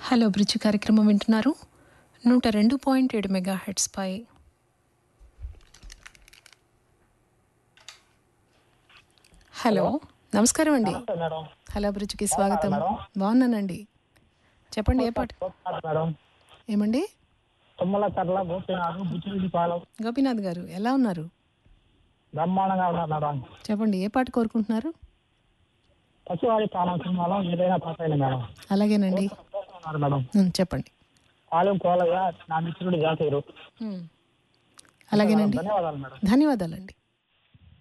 Hello bridge కార్యక్రమం వింటున్నారు నూట రెండు పాయింట్ ఏడు మెగా హెడ్స్ పై హలో నమస్కారం అండి నమస్తే మేడం హలో బ్రిడ్జ్కి స్వాగతం మేడం? బాగున్నానండి చెప్పండి ఏ పాట గోపినాథ్ మేడం ఏమండి తుమ్మల కర్ల గోపినాథ్ బుచ్చిరెడ్డి పాలెం గోపీనాథ్ గారు ఎలా ఉన్నారు బ్రహ్మాండంగా ఉన్నారు మేడం చెప్పండి ఏ పాట కోరుకుంటున్నారు పశువాడి పాలెం సినిమాలో ఏదైనా పాస్ అయింది మేడం అలాగేనండి ఉన్నారు మేడం ఉమ్, చెప్పండి పాలెం కోలయ్య నా మిత్రుడు జాతీయుడు ఉమ్. అలాగేనండి ధన్యవాదాలు మేడం ధన్యవాదాలండి